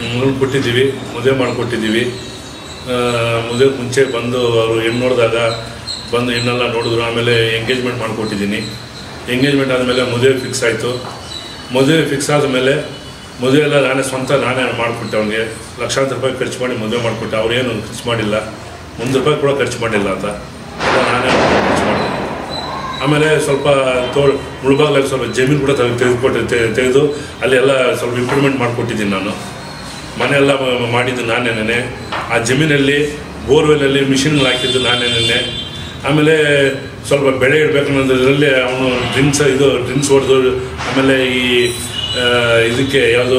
ಮಗಳು ಕೊಟ್ಟಿದ್ದೀವಿ ಮದುವೆ ಮಾಡಿಕೊಟ್ಟಿದ್ದೀವಿ ಮದುವೆ ಮುಂಚೆ ಬಂದು ಅವರು ಹೆಣ್ಣು ನೋಡಿದಾಗ ಬಂದು ಹೆಣ್ಣೆಲ್ಲ ನೋಡಿದ್ರು ಆಮೇಲೆ ಎಂಗೇಜ್ಮೆಂಟ್ ಮಾಡಿಕೊಟ್ಟಿದ್ದೀನಿ ಎಂಗೇಜ್ಮೆಂಟ್ ಆದಮೇಲೆ ಮದುವೆ ಫಿಕ್ಸ್ ಆಯಿತು ಮದುವೆ ಫಿಕ್ಸ್ ಆದಮೇಲೆ ಮದುವೆ ಎಲ್ಲ ನಾನೇ ಸ್ವಂತ ನಾನೇ ಮಾಡಿಕೊಟ್ಟೆ ಅವನಿಗೆ ಲಕ್ಷಾಂತರ ರೂಪಾಯಿ ಖರ್ಚು ಮಾಡಿ ಮದುವೆ ಮಾಡಿಕೊಟ್ಟೆ ಅವ್ರೇನು ಖರ್ಚು ಮಾಡಿಲ್ಲ ಒಂದು ರೂಪಾಯಿ ಕೂಡ ಖರ್ಚು ಮಾಡಿಲ್ಲ ಅಂತ ಎಲ್ಲ ನಾನೇ ಖರ್ಚು ಮಾಡಿದೆ ಆಮೇಲೆ ಸ್ವಲ್ಪ ತೋಳ್ ಮುಳುಬಾಗ್ಲಾಗ ಸ್ವಲ್ಪ ಜಮೀನು ಕೂಡ ತೆಗೆ ತೆಗೆದುಕೊಟ್ಟು ತೆಗೆದು ಅಲ್ಲಿ ಎಲ್ಲ ಸ್ವಲ್ಪ ಇಂಪ್ರೂವ್ಮೆಂಟ್ ಮಾಡಿಕೊಟ್ಟಿದ್ದೀನಿ ನಾನು ಮನೆ ಎಲ್ಲ ಮ- ಮಾಡಿದ್ದು ನಾನೇನೆ ಆ ಜಮೀನಲ್ಲಿ ಬೋರ್ವೆಲಲ್ಲಿ ಮಿಷಿನ್ ಹಾಕಿದ್ದು ನಾನೇನೆ ಆಮೇಲೆ ಸ್ವಲ್ಪ ಬೆಳೆ ಇಡಬೇಕನ್ನೋದ್ರಲ್ಲಿ ಅವನು ಡ್ರಿಂಕ್ಸ್ ಇದು ಡ್ರಿಂಕ್ಸ್ ಹೊಡೆದು ಆಮೇಲೆ ಈ ಆ, ಇದಕ್ಕೆ ಯಾವುದು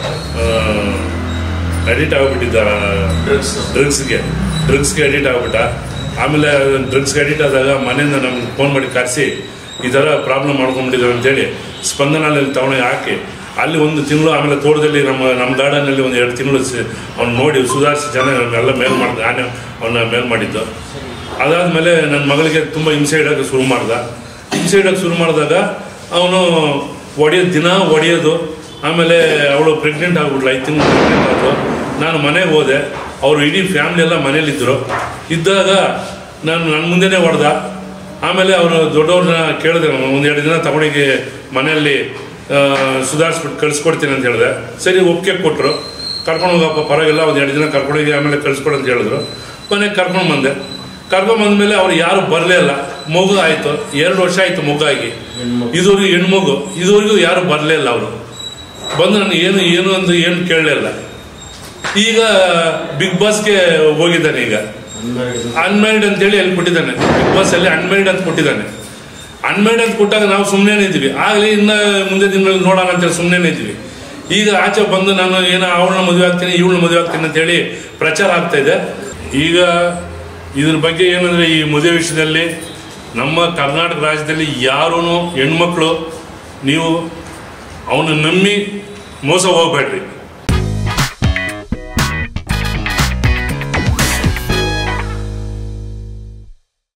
ಅಡಿಟ್ ಆಗಿಬಿಟ್ಟಿದ್ದ ಡ್ರಗ್ಸ್ಗೆ ಡ್ರಗ್ಸ್ಗೆ ಅಡಿಟ್ ಆಗ್ಬಿಟ್ಟ ಆಮೇಲೆ ಡ್ರಗ್ಸ್ಗೆ ಅಡಿಟ್ ಆದಾಗ ಮನೆಯಿಂದ ನಮ್ಗೆ ಫೋನ್ ಮಾಡಿ ಕರೆಸಿ ಈ ಥರ ಪ್ರಾಬ್ಲಮ್ ಮಾಡ್ಕೊಂಡ್ಬಿಟ್ಟಿದ್ದಾರೆ ಅಂತೇಳಿ ಸ್ಪಂದನಲ್ಲಿ ತಗೊಂಡು ಹಾಕಿ ಅಲ್ಲಿ ಒಂದು ತಿಂಗಳು ಆಮೇಲೆ ತೋಟದಲ್ಲಿ ನಮ್ಮ ನಮ್ಮ ಗಾರ್ಡನಲ್ಲಿ ಒಂದು ಎರಡು ತಿಂಗಳು ಅವ್ನು ನೋಡಿ ಸುಧಾರಿಸಿ ಚೆನ್ನಾಗಿ ಎಲ್ಲ ಮೇಲ್ ಮಾಡಿದ ನಾನೇ ಅವನ್ನ ಮೇಲ್ ಮಾಡಿದ್ದು ಅದಾದಮೇಲೆ ನನ್ನ ಮಗಳಿಗೆ ತುಂಬ ಹಿಂಸೆ ಇಡೋಕ್ಕೆ ಶುರು ಮಾಡ್ದ ಹಿಂಸೆ ಇಡೋಕ್ಕೆ ಶುರು ಮಾಡಿದಾಗ ಅವನು ಒಡೆಯೋದು ದಿನ ಒಡೆಯೋದು ಆಮೇಲೆ ಅವಳು ಪ್ರೆಗ್ನೆಂಟ್ ಆಗ್ಬಿಟ್ಲು ಐದು ತಿಂಗಳು ಪ್ರೆಗ್ನೆಂಟ್ ಆಯಿತು ನಾನು ಮನೆಗೆ ಹೋದೆ ಅವರು ಇಡೀ ಫ್ಯಾಮ್ಲಿ ಎಲ್ಲ ಮನೇಲಿದ್ದರು ಇದ್ದಾಗ ನಾನು ನನ್ನ ಮುಂದೆನೇ ಹೊಡೆದ ಆಮೇಲೆ ಅವರು ದೊಡ್ಡವ್ರನ್ನ ಕೇಳಿದೆ ಒಂದೆರಡು ದಿನ ತಗೊಂಡಿಗೆ ಮನೆಯಲ್ಲಿ ಸುಧಾರಿಸ್ಬಿಟ್ಟು ಕಳಿಸ್ಕೊಡ್ತೀನಿ ಅಂತ ಹೇಳಿದೆ ಸರಿ ಒಪ್ಪಿಗೆ ಕೊಟ್ಟರು ಕರ್ಕೊಂಡು ಹೋಗಪ್ಪ ಪರವಾಗಿಲ್ಲ ಒಂದು ಎರಡು ದಿನ ಕರ್ಕೊಂಡೋಗಿ ಆಮೇಲೆ ಕಳಿಸ್ಕೊಡು ಅಂತ ಹೇಳಿದ್ರು ಮನೆಗೆ ಕರ್ಕೊಂಡು ಬಂದೆ ಕರ್ಕೊಂಡು ಬಂದಮೇಲೆ ಅವ್ರು ಯಾರು ಬರಲೇ ಇಲ್ಲ ಮಗು ಆಯಿತು ಎರಡು ವರ್ಷ ಆಯಿತು ಮಗು ಆಗಿ ಇದುವರೆಗೂ ಹೆಣ್ಮಗು ಇದುವರೆಗೂ ಯಾರು ಬರಲೇ ಇಲ್ಲ ಅವರು ಬಂದು ನನಗೆ ಏನು ಏನು ಅಂತ ಏನು ಕೇಳಲೇ ಇಲ್ಲ ಈಗ ಬಿಗ್ ಬಾಸ್ಗೆ ಹೋಗಿದ್ದಾನೆ ಈಗ ಅನ್ಮ್ಯಾರಿಡ್ ಅಂತೇಳಿ ಅಲ್ಲಿ ಕೊಟ್ಟಿದ್ದಾನೆ ಬಿಗ್ ಬಾಸ್ ಅಲ್ಲಿ ಅನ್ಮ್ಯಾರಿಡ್ ಅಂತ ಕೊಟ್ಟಿದ್ದಾನೆ ಅನ್ಮ್ಯಾರಿಡ್ ಅಂತ ಕೊಟ್ಟಾಗ ನಾವು ಸುಮ್ಮನೆ ಇದ್ದೀವಿ ಆಗಲಿ ಇನ್ನ ಮುಂದೆ ದಿನಗಳಲ್ಲಿ ನೋಡೋಣ ಅಂತೇಳಿ ಸುಮ್ಮನೆ ಇದ್ದೀವಿ ಈಗ ಆಚೆ ಬಂದು ನಾನು ಏನೋ ಅವಳನ್ನ ಮದುವೆ ಆಗ್ತೀನಿ ಇವಳನ್ನ ಮದುವೆ ಆಗ್ತೀನಿ ಅಂತೇಳಿ ಪ್ರಚಾರ ಆಗ್ತಾ ಇದೆ ಈಗ ಇದ್ರ ಬಗ್ಗೆ ಏನಂದ್ರೆ ಈ ಮದುವೆ ವಿಷಯದಲ್ಲಿ ನಮ್ಮ ಕರ್ನಾಟಕ ರಾಜ್ಯದಲ್ಲಿ ಯಾರೂ ಹೆಣ್ಮಕ್ಳು ನೀವು ಅವನು ನಂಬಿ ಮೋಸ ಹೋಗ್ಬೇಡ್ರಿ